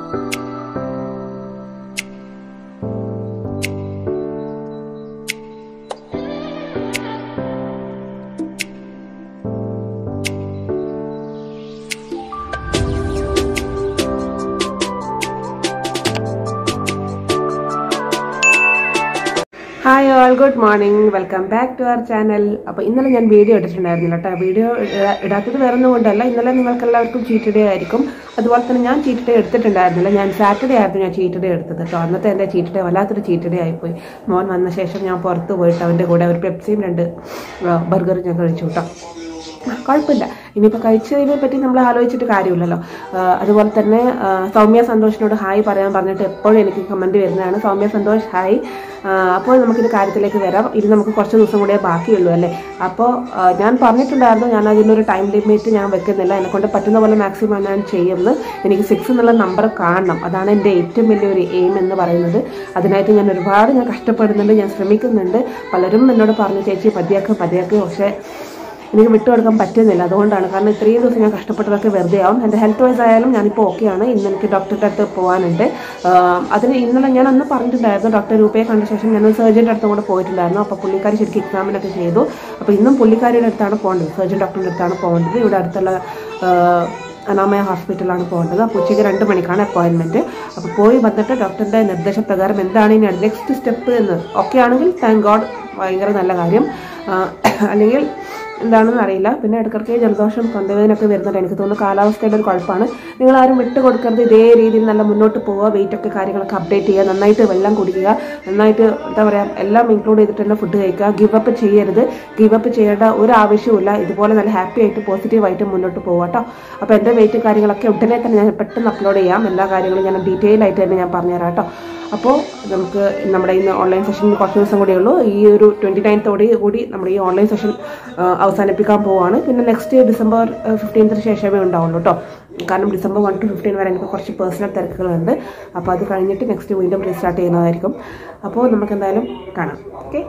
hi all good morning welcome back to our channel അപ്പോൾ ഇന്നലെ ഞാൻ വീഡിയോ ഇട്ടിട്ടുണ്ടായിരുന്നില്ല കേട്ടോ വീഡിയോ ഇടാ- ഇടാത്തത് വേറെ ഒന്നും കൊണ്ടല്ല ഇന്നലെ നിങ്ങൾക്ക് എല്ലാവർക്കും ചീറ്റ് ഡേ ആയിരിക്കും അതുപോലെ തന്നെ ഞാൻ ചീറ്റ് ഡേ എടുത്തിട്ടുണ്ടായിരുന്നില്ല ഞാൻ സാറ്റർഡേ ആയിരുന്നു ഞാൻ ചീറ്റ് ഡേ എടുത്തത് കേട്ടോ അന്നത്തെ എൻ്റെ ചീറ്റ് ഡേ വല്ലാത്തൊരു ചീറ്റ് ഡേ ആയിപ്പോയി മോൻ വന്ന ശേഷം ഞാൻ പുറത്ത് പോയിട്ട് അവൻ്റെ കൂടെ ഒരു പെപ്സിയും രണ്ട് ബർഗറും ഞാൻ കഴിച്ചു കേട്ടോ കുഴപ്പമില്ല ഇനിയിപ്പോൾ കഴിച്ചതിനെ പറ്റി നമ്മൾ ആലോചിച്ചിട്ട് കാര്യമില്ലല്ലോ ആ, അതുപോലെ തന്നെ ആ, സൗമ്യ സന്തോഷിനോട് ഹായ് പറയാൻ പറഞ്ഞിട്ട് എപ്പോഴും എനിക്ക് കമൻറ്റ് വരുന്നതാണ് സൗമ്യ സന്തോഷ് ഹായ് ആ, അപ്പോൾ നമുക്കിത് കാര്യത്തിലേക്ക് വരാം ഇത് നമുക്ക് കുറച്ച് ദിവസം കൂടെ ബാക്കിയുള്ളൂ അല്ലേ അപ്പോൾ ആ, ഞാൻ പറഞ്ഞിട്ടുണ്ടായിരുന്നു ഞാൻ അതിനൊരു ടൈം ലിമിറ്റ് ഞാൻ വെക്കുന്നില്ല എന്നെക്കൊണ്ട് പറ്റുന്ന പോലെ മാക്സിമം ഞാൻ ചെയ്യുന്നു എനിക്ക് സിക്സ് എന്നുള്ള നമ്പർ കാണണം അതാണ് എൻ്റെ ഏറ്റവും വലിയൊരു എയിം എന്ന് പറയുന്നത് അതിനായിട്ട് ഞാൻ ഒരുപാട് ഞാൻ കഷ്ടപ്പെടുന്നുണ്ട് ഞാൻ ശ്രമിക്കുന്നുണ്ട് പലരും എന്നോട് പറഞ്ഞു ചേച്ചി പതിയാക്കുക പതിയാക്കുക പക്ഷേ എനിക്ക് വിട്ടുകൊടുക്കാൻ പറ്റുന്നില്ല അതുകൊണ്ടാണ് കാരണം ഇത്രയും ദിവസം ഞാൻ കഷ്ടപ്പെട്ടതൊക്കെ വെറുതെ ആവും എൻ്റെ ഹെൽത്ത് വൈസ് ആയാലും ഞാനിപ്പോൾ ഓക്കെയാണ് ഇന്ന് എനിക്ക് ഡോക്ടറുടെ അടുത്ത് പോകാനുണ്ട് ആഹ് അതിന് ഇന്നലെ ഞാൻ അന്ന് പറഞ്ഞിട്ടുണ്ടായിരുന്നു ഡോക്ടർ രൂപയെ കണ്ട ശേഷം ഞാൻ സർജൻ്റെ അടുത്തും കൂടെ പോയിട്ടുണ്ടായിരുന്നു അപ്പോൾ പുള്ളിക്കാരി ശരിക്കും എക്സാമിനൊക്കെ ചെയ്തു അപ്പോൾ ഇന്നും പുള്ളിക്കാരിയുടെ അടുത്താണ് പോകേണ്ടത് സർജൻ ഡോക്ടറിൻ്റെ അടുത്താണ് പോകേണ്ടത് ഇവിടെ അടുത്തുള്ള ആഹ് അനാമയ ഹോസ്പിറ്റലാണ് പോകേണ്ടത് അപ്പോൾ ഉച്ചയ്ക്ക് രണ്ട് മണിക്കാണ് അപ്പോയിൻമെൻറ്റ് അപ്പോൾ പോയി വന്നിട്ട് ഡോക്ടറിൻ്റെ നിർദ്ദേശപ്രകാരം എന്താണ് ഇനി നെക്സ്റ്റ് സ്റ്റെപ്പ് എന്ന് ഓക്കെ ആണെങ്കിൽ താങ്ക് ഗോഡ് ഭയങ്കര നല്ല കാര്യം ആഹ് അല്ലെങ്കിൽ എന്താണെന്ന് അറിയില്ല പിന്നെ ഇടയ്ക്കിടയ്ക്ക് ജലദോഷം തൊണ്ടവേദനയൊക്കെ വരുന്നുണ്ട് എനിക്ക് തോന്നുന്നു കാലാവസ്ഥയുടെ ഒരു കുഴപ്പമാണ് നിങ്ങൾ ആരും വിട്ട് കൊടുക്കരുത് ഇതേ രീതിയിൽ നല്ല മുന്നോട്ട് പോവുക വെയിറ്റ് ഒക്കെ കാര്യങ്ങളൊക്കെ അപ്ഡേറ്റ് ചെയ്യുക നന്നായിട്ട് വെള്ളം കുടിക്കുക നന്നായിട്ട് എന്താ പറയുക എല്ലാം ഇൻക്ലൂഡ് ചെയ്തിട്ട് തന്നെ ഫുഡ് കഴിക്കുക ഗിവ് അപ്പ് ചെയ്യരുത് ഗിവ് അപ്പ് ചെയ്യേണ്ട ഒരു ആവശ്യവുമില്ല ഇതുപോലെ നല്ല ഹാപ്പി ആയിട്ട് പോസിറ്റീവായിട്ട് മുന്നോട്ട് പോവുക കേട്ടോ അപ്പോൾ എൻ്റെ വെയിറ്റ് കാര്യങ്ങളൊക്കെ ഉടനെ തന്നെ ഞാൻ പെട്ടെന്ന് അപ്ലോഡ് ചെയ്യാം എല്ലാ കാര്യങ്ങളും ഞാൻ ഡീറ്റെയിൽ ആയിട്ട് തന്നെ ഞാൻ പറഞ്ഞുതരാം കേട്ടോ അപ്പോൾ നമുക്ക് നമ്മുടെ ഇന്ന് ഓൺലൈൻ സെഷൻ കുറച്ച് ദിവസം കൂടിയേ ഉള്ളൂ ഈ ഒരു ട്വൻറ്റി നയൻത്തോടെ കൂടി നമ്മുടെ ഈ ഓൺലൈൻ സെഷൻ അവസാനിപ്പിക്കാൻ പോവാണ് പിന്നെ നെക്സ്റ്റ് ഡിസംബർ ഫിഫ്റ്റീൻത്തിന് ശേഷമേ ഉണ്ടാവുള്ളൂ കേട്ടോ കാരണം ഡിസംബർ വൺ ടു ഫിഫ്റ്റീൻ വരെ എനിക്ക് കുറച്ച് പേഴ്സണൽ തിരക്കുകളുണ്ട് അപ്പോൾ അത് കഴിഞ്ഞിട്ട് നെക്സ്റ്റ് വീണ്ടും റീസ്റ്റാർട്ട് ചെയ്യുന്നതായിരിക്കും അപ്പോൾ നമുക്ക് എന്തായാലും കാണാം ഓക്കെ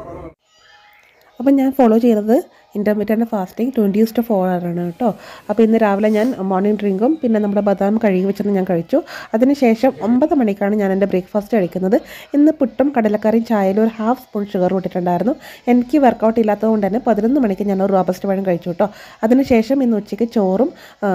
അപ്പം ഞാൻ ഫോളോ ചെയ്യുന്നത് intermediate fasting twenty use two four ആണ് കേട്ടോ അപ്പോൾ ഇന്ന് രാവിലെ ഞാൻ മോർണിംഗ് ഡ്രിങ്കും പിന്നെ നമ്മുടെ ബദാം കഴുകി വെച്ചത് ഞാൻ കഴിച്ചു അതിനുശേഷം ഒമ്പത് മണിക്കാണ് ഞാൻ എൻ്റെ ബ്രേക്ക്ഫാസ്റ്റ് കഴിക്കുന്നത് ഇന്ന് പുട്ടും കടലക്കറിയും ചായയിലും ഒരു ഹാഫ് സ്പൂൺ ഷുഗർ ഇട്ടിട്ടുണ്ടായിരുന്നു എനിക്ക് വർക്കൗട്ട് ഇല്ലാത്തതുകൊണ്ട് തന്നെ പതിനൊന്ന് മണിക്ക് ഞാൻ ഒരു റോബസ്റ്റ് പഴം കഴിച്ചു കേട്ടോ അതിനുശേഷം ഇന്ന് ഉച്ചയ്ക്ക് ചോറും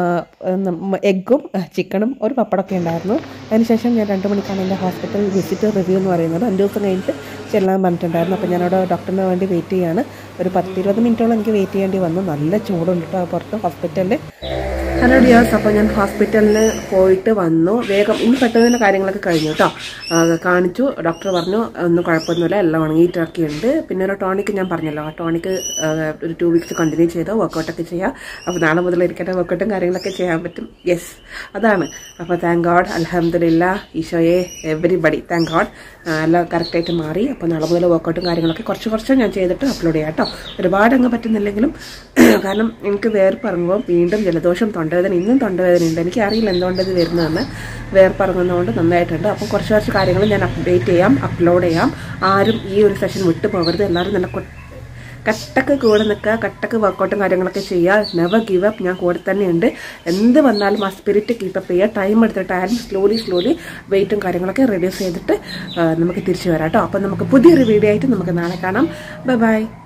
എഗ്ഗും ചിക്കനും ഒരു പപ്പടമൊക്കെ ഉണ്ടായിരുന്നു അതിനുശേഷം ഞാൻ രണ്ട് മണിക്കാണ് എൻ്റെ ഹോസ്പിറ്റൽ വിസിറ്റ് റിവ്യൂ എന്ന് പറയുന്നത് അഞ്ച് ദിവസം കഴിഞ്ഞിട്ട് ചെല്ലാൻ പറഞ്ഞിട്ടുണ്ടായിരുന്നു അപ്പോൾ ഞാനവിടെ ഡോക്ടറിന് വേണ്ടി വെയിറ്റ് ചെയ്യാണ് ഒരു പത്തിരുപത് മിനിറ്റോളം എനിക്ക് വെയിറ്റ് ചെയ്യേണ്ടി വന്നു നല്ല ചൂടുണ്ട് കേട്ടോ പുറത്ത് ഹോസ്പിറ്റലിൽ ഹലോ ഡിയേഴ്സ് അപ്പോൾ ഞാൻ ഹോസ്പിറ്റലിൽ പോയിട്ട് വന്നു വേഗം ഇന്ന് പെട്ടെന്ന് തന്നെ കാര്യങ്ങളൊക്കെ കഴിഞ്ഞു കേട്ടോ ആ, കാണിച്ചു ഡോക്ടർ പറഞ്ഞു ഒന്നും കുഴപ്പമൊന്നുമില്ല എല്ലാം ഉണങ്ങിയിട്ടൊക്കെ ഉണ്ട് പിന്നെ ഒരു ടോണിക്ക് ഞാൻ പറഞ്ഞല്ലോ ആ ടോണിക്ക് ഒരു ടു വീക്സ് കണ്ടിന്യൂ ചെയ്തോ വർക്കൗട്ടൊക്കെ ചെയ്യാം അപ്പോൾ നാളെ മുതൽ ഇരിക്കട്ടെ വർക്കൗട്ടും കാര്യങ്ങളൊക്കെ ചെയ്യാൻ പറ്റും യെസ് അതാണ് അപ്പോൾ താങ്ക് ഗോഡ് അലഹമ്മദില്ല ഈശോയെ എവരിബഡി താങ്ക് ഗോഡ് എല്ലാം കറക്റ്റായിട്ട് മാറി അപ്പോൾ നാളെ മുതൽ വർക്കൗട്ടും കാര്യങ്ങളൊക്കെ കുറച്ച് കുറച്ച് ഞാൻ ചെയ്തിട്ട് അപ്ലോഡ് ചെയ്യാം കേട്ടോ ഒരുപാട് അങ്ങ് പറ്റുന്നില്ലെങ്കിലും കാരണം എനിക്ക് വേർപ്പിറങ്ങുമ്പോൾ വീണ്ടും ജലദോഷം തൊണ്ടവേദന ഇന്നും തൊണ്ടവേദന ഉണ്ട് എനിക്ക് അറിയില്ല എന്തുകൊണ്ട് ഇത് വരുന്നതെന്ന് വേർപ്പിറങ്ങുന്നതുകൊണ്ട് നന്നായിട്ടുണ്ട് അപ്പോൾ കുറച്ച് കുറച്ച് കാര്യങ്ങൾ ഞാൻ അപ്ഡേറ്റ് ചെയ്യാം അപ്ലോഡ് ചെയ്യാം ആരും ഈ ഒരു സെഷൻ വിട്ടു പോകരുത് എല്ലാവരും നല്ല കൊ- കട്ടക്ക് കൂടെ നിൽക്കുക കട്ടക്ക് വർക്കൗട്ടും കാര്യങ്ങളൊക്കെ ചെയ്യുക നെവർ ഗിവ് അപ്പ് ഞാൻ കൂടെ തന്നെയുണ്ട് എന്ത് വന്നാലും ആ സ്പിരിറ്റ് കീപ്പപ്പ് ചെയ്യുക ടൈം എടുത്തിട്ടായാലും സ്ലോലി സ്ലോലി വെയിറ്റും കാര്യങ്ങളൊക്കെ റെഡ്യൂസ് ചെയ്തിട്ട് ആ, നമുക്ക് തിരിച്ചു വരാം കേട്ടോ അപ്പം നമുക്ക് പുതിയൊരു വീഡിയോ ആയിട്ട് നമുക്ക് നാളെ കാണാം ബൈ ബൈ